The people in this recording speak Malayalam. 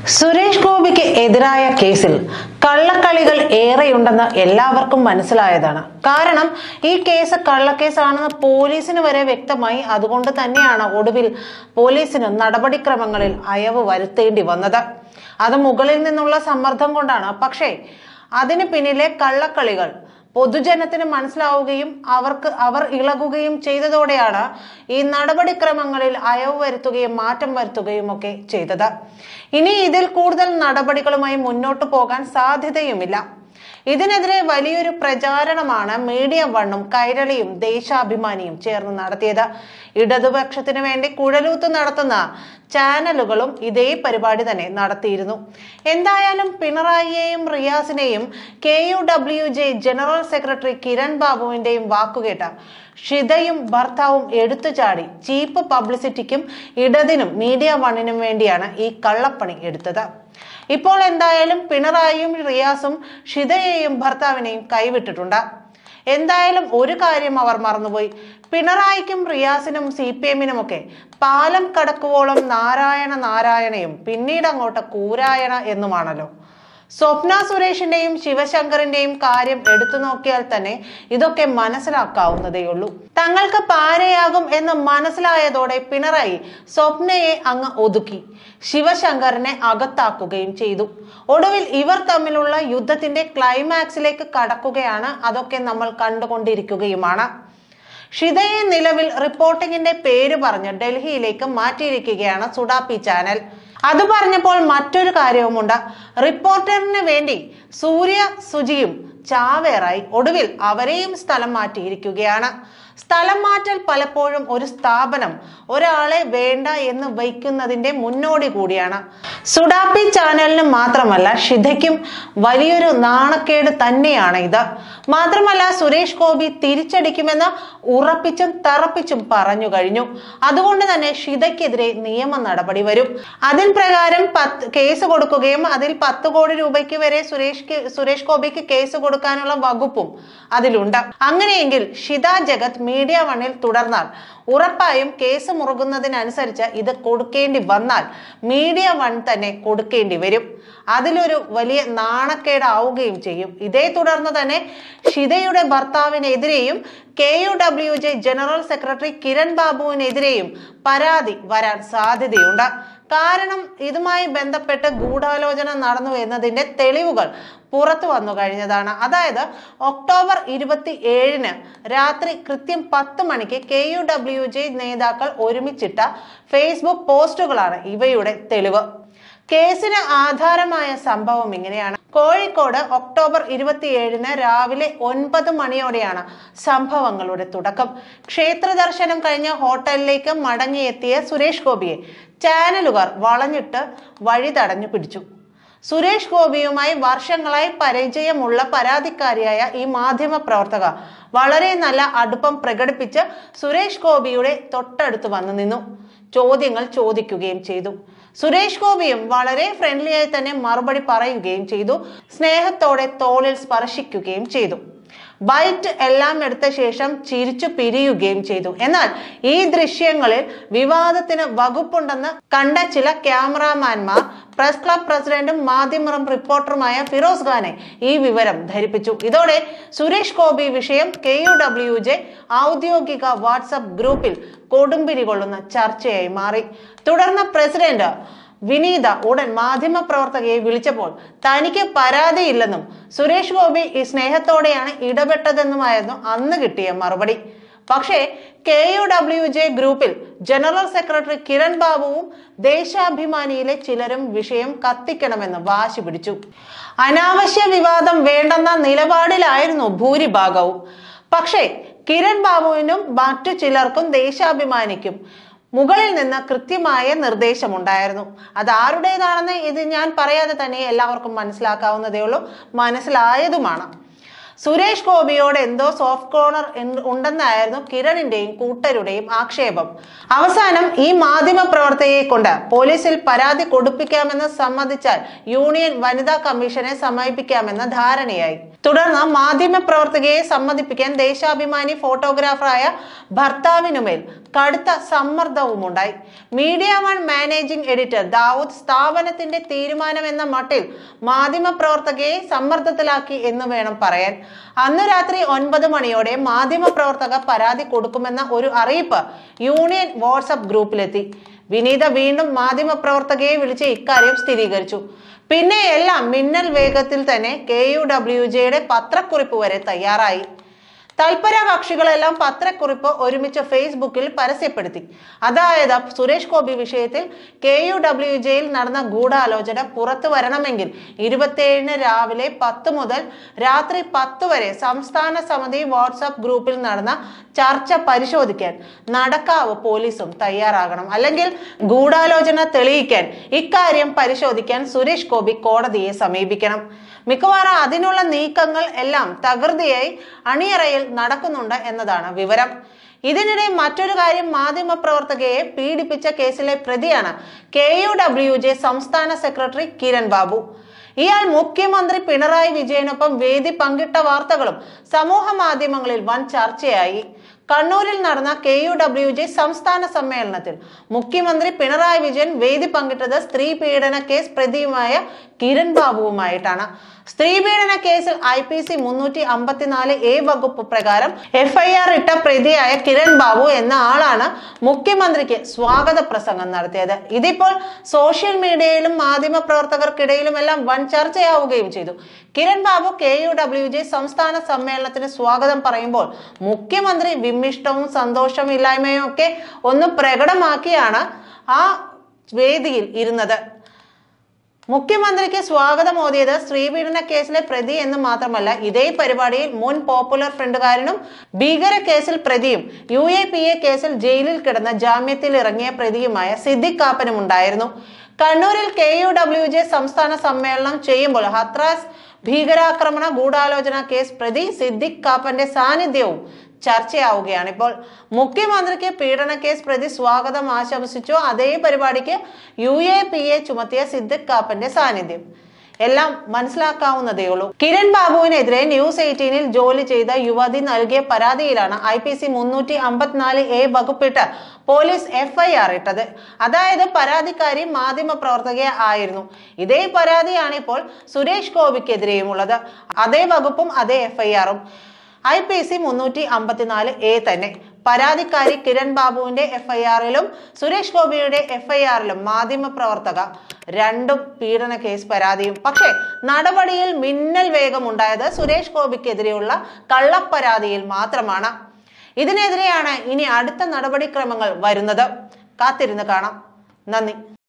സുരേഷ് ഗോപിക്ക് എതിരായ കേസിൽ കള്ളക്കളികൾ ഏറെയുണ്ടെന്ന് എല്ലാവർക്കും മനസ്സിലായതാണ് കാരണം ഈ കേസ് കള്ളക്കേസാണെന്ന് പോലീസിന് വരെ വ്യക്തമായി അതുകൊണ്ട് തന്നെയാണ് ഒടുവിൽ പോലീസിന് നടപടിക്രമങ്ങളിൽ അയവ് വരുത്തേണ്ടി വന്നത് അത് മുകളിൽ നിന്നുള്ള സമ്മർദ്ദം കൊണ്ടാണ് പക്ഷേ അതിന് പിന്നിലെ കള്ളക്കളികൾ പൊതുജനത്തിന് മനസ്സിലാവുകയും അവർക്ക് അവർ ഇളകുകയും ചെയ്തതോടെയാണ് ഈ നടപടിക്രമങ്ങളിൽ അയവ് വരുത്തുകയും മാറ്റം വരുത്തുകയും ഒക്കെ ചെയ്തത് ഇനി ഇതിൽ കൂടുതൽ നടപടികളുമായി മുന്നോട്ട് പോകാൻ സാധ്യതയുമില്ല ഇതിനെതിരെ വലിയൊരു പ്രചാരണമാണ് മീഡിയ വണ്ണും കൈരളിയും ദേശാഭിമാനിയും ചേർന്ന് നടത്തിയത് ഇടതുപക്ഷത്തിന് വേണ്ടി കുഴലൂത്ത് നടത്തുന്ന ചാനലുകളും ഇതേ പരിപാടി തന്നെ നടത്തിയിരുന്നു എന്തായാലും പിണറായിയെയും റിയാസിനെയും K U W J general secretary Kiran ബാബുവിന്റെയും വാക്കുകേട്ട ഷിതയും ഭർത്താവും എടുത്തുചാടി ചീപ്പ് പബ്ലിസിറ്റിക്കും ഇടതിനും മീഡിയ വണ്ണിനും വേണ്ടിയാണ് ഈ കള്ളപ്പണി എടുത്തത് ഇപ്പോൾ എന്തായാലും പിണറായിയും റിയാസും ഷിതയെയും ഭർത്താവിനെയും കൈവിട്ടിട്ടുണ്ട് എന്തായാലും ഒരു കാര്യം അവർ മറന്നുപോയി പിണറായിക്കും റിയാസിനും സി പി എമ്മിനും ഒക്കെ പാലം കടക്കുവോളം നാരായണ നാരായണയും പിന്നീട് അങ്ങോട്ട് കൂരായണ എന്നുമാണല്ലോ സ്വപ്ന സുരേഷിന്റെയും ശിവശങ്കറിന്റെയും കാര്യം എടുത്തു നോക്കിയാൽ തന്നെ ഇതൊക്കെ മനസ്സിലാക്കാവുന്നതേയുള്ളൂ തങ്ങൾക്ക് പാരയാകും എന്ന് മനസ്സിലായതോടെ പിണറായി സ്വപ്നയെ അങ്ങ് ഒതുക്കി ശിവശങ്കറിനെ അകത്താക്കുകയും ചെയ്തു ഒടുവിൽ ഇവർ തമ്മിലുള്ള യുദ്ധത്തിന്റെ ക്ലൈമാക്സിലേക്ക് കടക്കുകയാണ് അതൊക്കെ നമ്മൾ കണ്ടുകൊണ്ടിരിക്കുകയുമാണ് ഷിതയെ നിലവിൽ റിപ്പോർട്ടിങ്ങിന്റെ പേര് പറഞ്ഞ് ഡൽഹിയിലേക്ക് മാറ്റിയിരിക്കുകയാണ് സുഡാപ്പി ചാനൽ അത് പറഞ്ഞപ്പോൾ മറ്റൊരു കാര്യവുമുണ്ട് റിപ്പോർട്ടറിന് വേണ്ടി സൂര്യ സുജിയും ചാവേറായി ഒടുവിൽ അവരെയും സ്ഥലം മാറ്റിയിരിക്കുകയാണ് സ്ഥലം മാറ്റൽ പലപ്പോഴും ഒരു സ്ഥാപനം ഒരാളെ വേണ്ട എന്ന് വയ്ക്കുന്നതിന്റെ മുന്നോടി കൂടിയാണ് സുഡാപ്പി ചാനലിന് മാത്രമല്ല ഷിതയ്ക്കും വലിയൊരു നാണക്കേട് തന്നെയാണ് ഇത് മാത്രമല്ല സുരേഷ് ഗോപി തിരിച്ചടിക്കുമെന്ന് ഉറപ്പിച്ചും തറപ്പിച്ചും പറഞ്ഞു കഴിഞ്ഞു അതുകൊണ്ട് തന്നെ ഷിതയ്ക്കെതിരെ നിയമ നടപടി വരും അതിൻ പ്രകാരം പത്ത് കേസ് കൊടുക്കുകയും അതിൽ പത്ത് കോടി രൂപയ്ക്ക് വരെ സുരേഷ് സുരേഷ് ഗോപിക്ക് കേസ് കൊടുക്കാനുള്ള വകുപ്പും അതിലുണ്ട് അങ്ങനെയെങ്കിൽ ഷിത ജഗത് മീഡിയ വണ്ണിൽ തുടർന്നാൽ ഉറപ്പായും കേസ് മുറുകുന്നതിനനുസരിച്ച് ഇത് കൊടുക്കേണ്ടി വന്നാൽ മീഡിയ വൺ തന്നെ കൊടുക്കേണ്ടി വരും അതിലൊരു വലിയ നാണക്കേടാവുകയും ചെയ്യും ഇതേ തുടർന്ന് തന്നെ ഷിതയുടെ ഭർത്താവിനെതിരെയും K U W J general secretary Kiran ബാബുവിനെതിരെയും പരാതി വരാൻ സാധ്യതയുണ്ട് കാരണം ഇതുമായി ബന്ധപ്പെട്ട് ഗൂഢാലോചന നടന്നു എന്നതിന്റെ തെളിവുകൾ പുറത്തു വന്നു കഴിഞ്ഞതാണ് അതായത് ഒക്ടോബർ ഇരുപത്തി ഏഴിന് രാത്രി കൃത്യം പത്ത് മണിക്ക് കെ യു ഡബ്ല്യു ജെ നേതാക്കൾ ഒരുമിച്ചിട്ട ഫേസ്ബുക്ക് പോസ്റ്റുകളാണ് ഇവയുടെ തെളിവ് കേസിന് ആധാരമായ സംഭവം ഇങ്ങനെയാണ് കോഴിക്കോട് ഒക്ടോബർ ഇരുപത്തിയേഴിന് രാവിലെ ഒൻപത് മണിയോടെയാണ് സംഭവങ്ങളുടെ തുടക്കം ക്ഷേത്ര ദർശനം കഴിഞ്ഞ് ഹോട്ടലിലേക്ക് മടങ്ങിയെത്തിയ സുരേഷ് ഗോപിയെ ചാനലുകാർ വളഞ്ഞിട്ട് വഴി തടഞ്ഞു പിടിച്ചു സുരേഷ് ഗോപിയുമായി വർഷങ്ങളായി പരിചയമുള്ള പരാതിക്കാരിയായ ഈ മാധ്യമ പ്രവർത്തക വളരെ നല്ല അടുപ്പം പ്രകടിപ്പിച്ച് സുരേഷ് ഗോപിയുടെ തൊട്ടടുത്ത് വന്നു നിന്നു ചോദ്യങ്ങൾ ചോദിക്കുകയും ചെയ്തു സുരേഷ് ഗോപിയും വളരെ ഫ്രണ്ട്ലിയായി തന്നെ മറുപടി പറയുകയും ചെയ്തു സ്നേഹത്തോടെ തോളിൽ സ്പർശിക്കുകയും ചെയ്തു ബൈറ്റ് എല്ലാം എടുത്ത ശേഷം ചിരിച്ചു പിരിയുകയും ചെയ്തു എന്നാൽ ഈ ദൃശ്യങ്ങളിൽ വിവാദത്തിന് വകുപ്പുണ്ടെന്ന് കണ്ട ചില ക്യാമറാമാൻമാർ പ്രസ് ക്ലബ് പ്രസിഡന്റും മാധ്യമം റിപ്പോർട്ടറുമായ ഫിറോസ് ഖാനെ ഈ വിവരം ധരിപ്പിച്ചു ഇതോടെ സുരേഷ് ഗോപി വിഷയം കെ യു ഡബ്ല്യു ജെ ഔദ്യോഗിക വാട്സപ്പ് ഗ്രൂപ്പിൽ കൊടുമ്പിരി കൊള്ളുന്ന ചർച്ചയായി മാറി തുടർന്ന് പ്രസിഡന്റ് വിനീത ഉടൻ മാധ്യമ പ്രവർത്തകയെ വിളിച്ചപ്പോൾ തനിക്ക് പരാതിയില്ലെന്നും സുരേഷ് ഗോപി ഈ സ്നേഹത്തോടെയാണ് ഇടപെട്ടതെന്നുമായിരുന്നു അന്ന് കിട്ടിയ മറുപടി പക്ഷേ കെ യു ഡബ്ല്യു ജെ ഗ്രൂപ്പിൽ ജനറൽ സെക്രട്ടറി കിരൺ ബാബുവും ദേശാഭിമാനിയിലെ ചിലരും വിഷയം കത്തിക്കണമെന്ന് വാശി പിടിച്ചു അനാവശ്യ വിവാദം വേണ്ടെന്ന നിലപാടിലായിരുന്നു ഭൂരിഭാഗവും പക്ഷേ കിരൺ ബാബുവിനും മറ്റു ചിലർക്കും ദേശാഭിമാനിക്കും മുകളിൽ നിന്ന് കൃത്യമായ നിർദ്ദേശമുണ്ടായിരുന്നു അത് ആരുടേതാണെന്ന് ഇത് ഞാൻ പറയാതെ തന്നെ എല്ലാവർക്കും മനസ്സിലാക്കാവുന്നതേ ഉള്ളൂ മനസ്സിലായതുമാണ് സുരേഷ് ഗോപിയോട് എന്തോ സോഫ്റ്റ് കോർണർ എന്ന് ഉണ്ടെന്നായിരുന്നു കിരണിന്റെയും കൂട്ടരുടെയും ആക്ഷേപം അവസാനം ഈ മാധ്യമ പ്രവർത്തകയെ കൊണ്ട് പോലീസിൽ പരാതി കൊടുപ്പിക്കാമെന്ന് സമ്മതിച്ചാൽ യൂണിയൻ വനിതാ കമ്മീഷനെ സമീപിക്കാമെന്ന ധാരണയായി തുടർന്ന് മാധ്യമ പ്രവർത്തകയെ സമ്മതിപ്പിക്കാൻ ദേശാഭിമാനി ഫോട്ടോഗ്രാഫറായ ഭർത്താവിനുമേൽ കടുത്ത സമ്മർദ്ദവുമുണ്ടായി media one managing editor Dawood സ്ഥാപനത്തിന്റെ തീരുമാനമെന്ന മട്ടിൽ മാധ്യമ പ്രവർത്തകയെ സമ്മർദ്ദത്തിലാക്കി എന്ന് വേണം പറയാൻ അന്ന് രാത്രി ഒൻപത് മണിയോടെ മാധ്യമ പ്രവർത്തക പരാതി കൊടുക്കുമെന്ന ഒരു അറിയിപ്പ് യൂണിയൻ വാട്സപ്പ് ഗ്രൂപ്പിലെത്തി വിനീത വീണ്ടും മാധ്യമ പ്രവർത്തകയെ വിളിച്ച് ഇക്കാര്യം സ്ഥിരീകരിച്ചു പിന്നെ എല്ലാം മിന്നൽ വേഗത്തിൽ തന്നെ കെ യു ഡബ്ല്യു ജെയുടെ പത്രക്കുറിപ്പ് വരെ തയ്യാറായി തൽപര കക്ഷികളെല്ലാം പത്രക്കുറിപ്പ് ഒരുമിച്ച് ഫേസ്ബുക്കിൽ പരസ്യപ്പെടുത്തി അതായത് സുരേഷ് ഗോപി വിഷയത്തിൽ കെ യു ഡബ്ല്യു ജെയിൽ നടന്ന ഗൂഢാലോചന പുറത്തു വരണമെങ്കിൽ ഇരുപത്തിയേഴിന് രാവിലെ പത്ത് മുതൽ രാത്രി പത്ത് വരെ സംസ്ഥാന സമിതി വാട്സാപ്പ് ഗ്രൂപ്പിൽ നടന്ന ചർച്ച പരിശോധിക്കാൻ നടക്കാവ് പോലീസും തയ്യാറാകണം അല്ലെങ്കിൽ ഗൂഢാലോചന തെളിയിക്കാൻ ഇക്കാര്യം പരിശോധിക്കാൻ സുരേഷ് ഗോപി കോടതിയെ സമീപിക്കണം മിക്കവാറും അതിനുള്ള നീക്കങ്ങൾ എല്ലാം തകൃതിയായി അണിയറയിൽ നടക്കുന്നുണ്ട് എന്നതാണ് വിവരം ഇതിനിടെ മറ്റൊരു കാര്യം മാധ്യമ പ്രവർത്തകയെ പീഡിപ്പിച്ച കേസിലെ പ്രതിയാണ് കെ യു ഡബ്ല്യു ജെ സംസ്ഥാന സെക്രട്ടറി കിരൺ ബാബു ഇയാൾ മുഖ്യമന്ത്രി പിണറായി വിജയനൊപ്പം വേദി പങ്കിട്ട വാർത്തകളും സമൂഹ മാധ്യമങ്ങളിൽ വൻ ചർച്ചയായി കണ്ണൂരിൽ നടന്ന കെ യു ഡബ്ല്യു ജെ സംസ്ഥാന സമ്മേളനത്തിൽ മുഖ്യമന്ത്രി പിണറായി വിജയൻ വേദി പങ്കിട്ടത് സ്ത്രീ പീഡന കേസ് പ്രതിയുമായ കിരൺ ബാബുവുമായിട്ടാണ് സ്ത്രീ പീഡന കേസിൽ ഐ പി സി മുന്നൂറ്റി അമ്പത്തിനാല് എ വകുപ്പ് പ്രകാരം എഫ്ഐആർ ഇട്ട പ്രതിയായ കിരൺ ബാബു എന്ന ആളാണ് മുഖ്യമന്ത്രിക്ക് സ്വാഗത പ്രസംഗം നടത്തിയത് ഇതിപ്പോൾ സോഷ്യൽ മീഡിയയിലും മാധ്യമ പ്രവർത്തകർക്കിടയിലും എല്ലാം വൻ ചർച്ചയാവുകയും ചെയ്തു Kiran Babu K U W J സംസ്ഥാന സമ്മേളനത്തിന് സ്വാഗതം പറയുമ്പോൾ മുഖ്യമന്ത്രി വിമ്മിഷ്ടവും സന്തോഷമില്ലായ്മയും ഒക്കെ ഒന്ന് പ്രകടമാക്കിയാണ് ആ വേദിയിൽ ഇരുന്നത് മുഖ്യമന്ത്രിക്ക് സ്വാഗതം ഓതിയത് സ്ത്രീപീഡന കേസിലെ പ്രതി എന്ന് മാത്രമല്ല ഇതേ പരിപാടിയിൽ മുൻ പോപ്പുലർ ഫ്രണ്ടുകാരനും ഭീകര കേസിൽ പ്രതിയും യു എ പി എ കേസിൽ ജയിലിൽ കിടന്ന ജാമ്യത്തിൽ ഇറങ്ങിയ പ്രതിയുമായ സിദ്ദിഖ് കാപ്പനും ഉണ്ടായിരുന്നു കണ്ണൂരിൽ കെ യു ഡബ്ല്യു ജെ സംസ്ഥാന സമ്മേളനം ചെയ്യുമ്പോൾ ഹത്രാസ് ഭീകരാക്രമണ ഗൂഢാലോചന കേസ് പ്രതി സിദ്ദിഖ് കാപ്പന്റെ സാന്നിധ്യവും ചർച്ചയാവുകയാണ് ഇപ്പോൾ മുഖ്യമന്ത്രിക്ക് പീഡന കേസ് പ്രതി സ്വാഗതം ആശംസിച്ചു അതേ പരിപാടിക്ക് യു എ പി എ ചുമത്തിയ സിദ്ദിഖ് കാപ്പന്റെ സാന്നിധ്യം എല്ലാം മനസ്സിലാക്കാവുന്നതേ ഉള്ളൂ കിരൺ ബാബുവിനെതിരെ ന്യൂസ് എയ്റ്റീനിൽ ജോലി ചെയ്ത യുവതി നൽകിയ പരാതിയിലാണ് ഐ പി സി മുന്നൂറ്റി അമ്പത്തിനാല് എ വകുപ്പിട്ട് പോലീസ് എഫ്ഐആർ ഇട്ടത് അതായത് പരാതിക്കാരി മാധ്യമ പ്രവർത്തക ആയിരുന്നു ഇതേ പരാതിയാണ് ഇപ്പോൾ സുരേഷ് ഗോപിക്കെതിരെയുമുള്ളത് അതേ വകുപ്പും അതേ എഫ്ഐആറും ഐ പി സി മുന്നൂറ്റി അമ്പത്തിനാല് എ തന്നെ പരാതിക്കാരി കിരൺ ബാബുവിന്റെ എഫ്ഐആറിലും സുരേഷ് ഗോപിയുടെ എഫ്ഐആറിലും മാധ്യമ പ്രവർത്തക രണ്ടും പീഡന കേസ് പരാതിയും പക്ഷേ നടപടിയിൽ മിന്നൽ വേഗമുണ്ടായത് സുരേഷ് ഗോപിക്കെതിരെയുള്ള കള്ളപ്പരാതിയിൽ മാത്രമാണ് ഇതിനെതിരെയാണ് ഇനി അടുത്ത നടപടിക്രമങ്ങൾ വരുന്നത് കാത്തിരുന്ന് കാണാം നന്ദി